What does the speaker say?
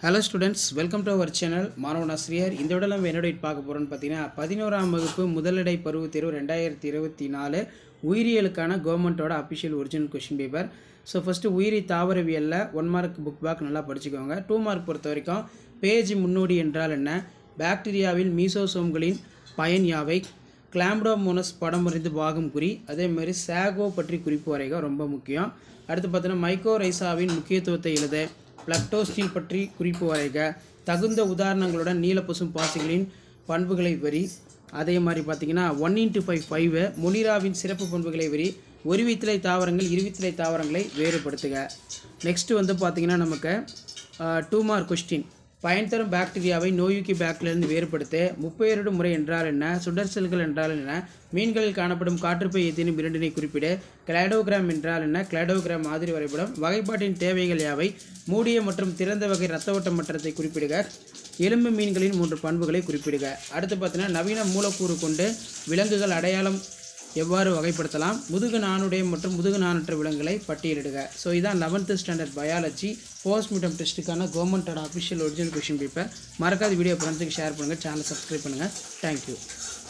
hello students welcome to our channel மாணவன் ஆசிரியர் இந்த விட நம்ம என்னோட பார்க்க போகிறோம்னு பார்த்தீங்கன்னா பதினோராம் வகுப்பு முதலிடை பருவத் தேர்வு ரெண்டாயிரத்தி இருபத்தி நாலு உயிரியலுக்கான கவர்மெண்ட்டோட official original question paper so first உயிரி தாவரவியலில் ஒன் மார்க் புக் பேக் நல்லா படிச்சுக்கோங்க டூ மார்க் பொறுத்த வரைக்கும் பேஜ் முன்னோடி என்றால் என்ன பாக்டீரியாவில் மீசோசோம்களின் பயன் யாவை கிளாம்டோமோனஸ் படம் வரைந்து பாகம் குறி அதே மாதிரி சாகோ பற்றி குறிப்பு வரைக ரொம்ப முக்கியம் அடுத்து பார்த்தீங்கன்னா மைக்கோரைசாவின் முக்கியத்துவத்தை எழுத பிளக்டோஸ்டில் பற்றி குறிப்பு வரைக தகுந்த உதாரணங்களுடன் நீலப்பசும் பாசிகளின் பண்புகளை வரி அதே மாதிரி பார்த்தீங்கன்னா ஒன் இன்ட்டு ஃபைவ் ஃபைவ் முனிராவின் சிறப்பு பண்புகளை வரி ஒருவித்திலை தாவரங்கள் இருவித்திலை தாவரங்களை வேறுபடுத்துக நெக்ஸ்ட்டு வந்து பார்த்தீங்கன்னா நமக்கு டூ மார்க் கொஸ்டின் பயன் தரும் பாக்டீரியாவை நோயுக்கி பாக்டீரியிலிருந்து வேறுபடுத்த முப்பெயரிடும் முறை என்றால் என்ன சுடர் செல்கள் என்றால் என்ன மீன்களில் காணப்படும் காற்றுப்பை ஏதேனும் இரண்டினை குறிப்பிட கிளாடோகிராம் என்றால் என்ன கிளாடோகிராம் மாதிரி வரைபடம் வகைப்பாட்டின் தேவைகள் யாவை மூடிய மற்றும் திறந்த வகை இரத்த ஓட்ட மட்டத்தை குறிப்பிடுக எலும்பு மீன்களின் மூன்று பண்புகளை குறிப்பிடுக அடுத்து பார்த்தீங்கன்னா நவீன மூலக்கூறு கொண்டு விலங்குகள் அடையாளம் எவ்வாறு வகைப்படுத்தலாம் முதுகு நாணுடைய மற்றும் முதுகு நாணற்ற விலங்குகளை பட்டியலிடுக ஸோ இதான் லெவன்த்து ஸ்டாண்டர்ட் பயாலஜி போஸ்ட் மீட்டம் டெஸ்ட்டுக்கான கவர்மெண்ட்டோட அஃபிஷியல் ஒரிஜினல் கொஷின் பேப்பர் மறக்காத வீடியோ ஃப்ரெண்ட்ஸுக்கு ஷேர் பண்ணுங்கள் சேனல் சப்ஸ்கிரைப் பண்ணுங்கள் தேங்க்யூ